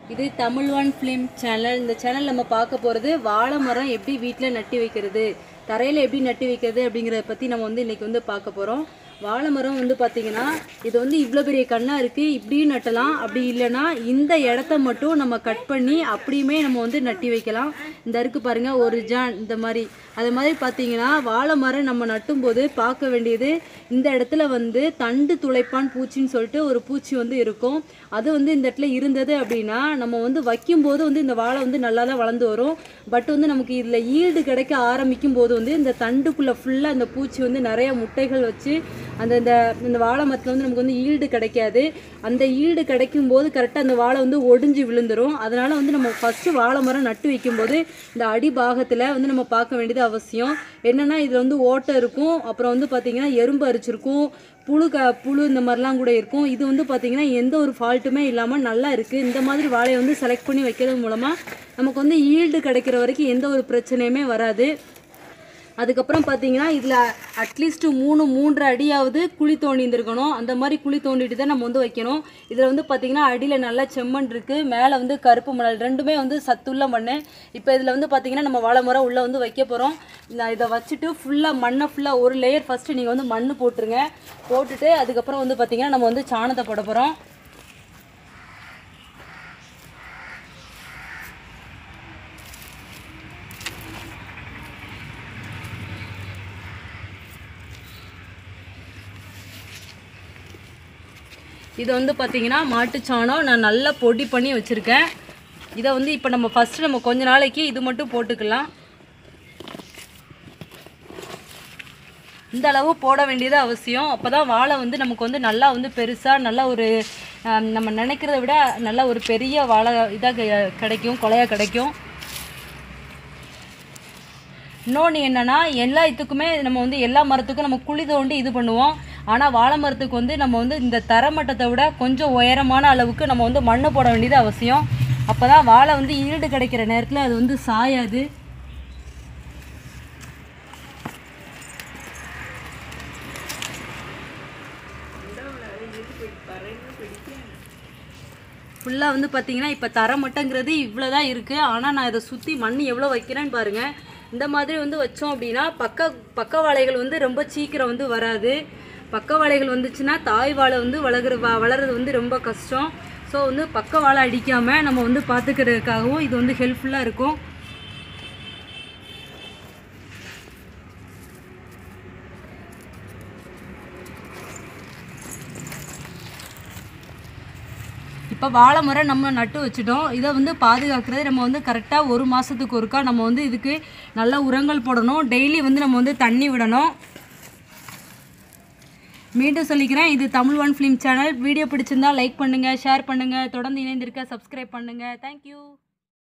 இது Tamil one film channel இந்த channel நம்ம பார்க்க போகிறது வாழை மரம் எப்படி வீட்டில் நட்டி வைக்கிறது தரையில் எப்படி நட்டி வைக்கிறது அப்படிங்கிறத பற்றி நம்ம வந்து இன்றைக்கி வந்து பார்க்க போகிறோம் வாழை மரம் வந்து பார்த்திங்கன்னா இது வந்து இவ்வளோ பெரிய கண்ணாக இருக்குது இப்படியும் நட்டலாம் அப்படி இல்லைன்னா இந்த இடத்த மட்டும் நம்ம கட் பண்ணி அப்படியுமே நம்ம வந்து நட்டி வைக்கலாம் இந்த இருக்கு பாருங்கள் ஒரு ஜான் இந்த மாதிரி அது மாதிரி பார்த்தீங்கன்னா வாழை மரம் நம்ம நட்டும்போது பார்க்க வேண்டியது இந்த இடத்துல வந்து தண்டு துளைப்பான் பூச்சின்னு சொல்லிட்டு ஒரு பூச்சி வந்து இருக்கும் அது வந்து இந்த இடத்துல இருந்தது அப்படின்னா நம்ம வந்து வைக்கும்போது வந்து இந்த வாழை வந்து நல்லா தான் வளர்ந்து வரும் பட் வந்து நமக்கு இதில் ஈல்டு கிடைக்க ஆரம்பிக்கும் போது வந்து இந்த தண்டுக்குள்ளே ஃபுல்லாக இந்த பூச்சி வந்து நிறைய முட்டைகள் வச்சு அந்த இந்த இந்த வாழை மரத்தில் வந்து நமக்கு வந்து ஈல்டு கிடைக்காது அந்த ஈல்டு கிடைக்கும் போது கரெக்டாக அந்த வாழை வந்து ஒடிஞ்சு விழுந்துரும் அதனால வந்து நம்ம ஃபஸ்ட்டு வாழை மரம் நட்டு வைக்கும்போது இந்த அடிபாகத்தில் வந்து நம்ம பார்க்க வேண்டியது அவசியம் என்னென்னா இதில் வந்து ஓட்டை இருக்கும் அப்புறம் வந்து பார்த்திங்கன்னா எறும்பு அரிச்சிருக்கும் புழு க புழு இந்த மாதிரிலாம் கூட இருக்கும் இது வந்து பார்த்திங்கன்னா எந்த ஒரு ஃபால்ட்டுமே இல்லாமல் நல்லா இருக்குது இந்த மாதிரி வாழையை வந்து செலக்ட் பண்ணி வைக்கிறது மூலமாக நமக்கு வந்து ஈல்டு கிடைக்கிற வரைக்கும் எந்த ஒரு பிரச்சனையுமே வராது அதுக்கப்புறம் பார்த்தீங்கன்னா இதில் அட்லீஸ்ட் மூணு மூன்று அடியாவது குழி தோண்டியிருந்துருக்கணும் அந்த மாதிரி குழி தோண்டிட்டு தான் நம்ம வந்து வைக்கணும் இதில் வந்து பார்த்தீங்கன்னா அடியில் நல்லா செம்மண் இருக்குது மேலே வந்து கருப்பு மணல் ரெண்டுமே வந்து சத்துள்ள மண் இப்போ இதில் வந்து பார்த்தீங்கன்னா நம்ம வாழை மரம் உள்ளே வந்து வைக்க போகிறோம் நான் இதை வச்சுட்டு ஃபுல்லாக மண்ணை ஃபுல்லாக ஒரு லேயர் ஃபஸ்ட்டு நீங்கள் வந்து மண் போட்டுருங்க போட்டுட்டு அதுக்கப்புறம் வந்து பார்த்தீங்கன்னா நம்ம வந்து சாணத்தை போட போகிறோம் இது வந்து பார்த்தீங்கன்னா மாட்டுச்சாணம் நான் நல்லா பொடி பண்ணி வச்சுருக்கேன் இதை வந்து இப்போ நம்ம ஃபஸ்ட்டு நம்ம கொஞ்ச நாளைக்கு இது மட்டும் போட்டுக்கலாம் இந்த அளவு போட வேண்டியது அவசியம் அப்போ தான் வாழை வந்து நமக்கு வந்து நல்லா வந்து பெருசாக நல்லா ஒரு ஆம், நம்ம நினைக்கிறத விட நல்ல ஒரு பெரிய வாழை இதாக கிடைக்கும் கொலையாக கிடைக்கும் இன்னொன்று என்னென்னா எல்லா இதுக்குமே நம்ம வந்து எல்லா மரத்துக்கும் நம்ம குழி தோண்டி இது பண்ணுவோம் ஆனால் வாழை மரத்துக்கு வந்து நம்ம வந்து இந்த தரமட்டத்தை விட கொஞ்சம் உயரமான அளவுக்கு நம்ம வந்து மண்ணு போட வேண்டியது அவசியம் அப்போ தான் வாழை வந்து ஈடு கிடைக்கிற நேரத்தில் அது வந்து சாயாது ஃபுல்லாக வந்து பார்த்தீங்கன்னா இப்போ தரமட்டங்கிறது இவ்வளோ தான் இருக்குது ஆனால் நான் இதை சுற்றி மண் எவ்வளோ வைக்கிறேன்னு பாருங்கள் இந்த மாதிரி வந்து வச்சோம் அப்படின்னா பக்க பக்க வாழைகள் வந்து ரொம்ப சீக்கிரம் வந்து வராது பக்க வாழைகள் வந்துச்சுன்னா தாய் வாழை வந்து வளர்கிற வ வளர்றது வந்து ரொம்ப கஷ்டம் ஸோ வந்து பக்க வாழை அடிக்காமல் நம்ம வந்து பார்த்துக்கிறதுக்காகவும் இது வந்து ஹெல்ப்ஃபுல்லாக இருக்கும் இப்போ வாழை மரம் நம்ம நட்டு வச்சுட்டோம் இதை வந்து பாதுகாக்கிறது நம்ம வந்து கரெக்டாக ஒரு மாதத்துக்கு ஒருக்கா நம்ம வந்து இதுக்கு நல்ல உரங்கள் போடணும் டெய்லி வந்து நம்ம வந்து தண்ணி விடணும் மீண்டும் சொல்லிக்கிறேன் இது Tamil one film channel video பிடிச்சிருந்தா லைக் பண்ணுங்கள் ஷேர் பண்ணுங்கள் தொடர்ந்து இணைந்திருக்க சப்ஸ்கிரைப் பண்ணுங்கள் தேங்க்யூ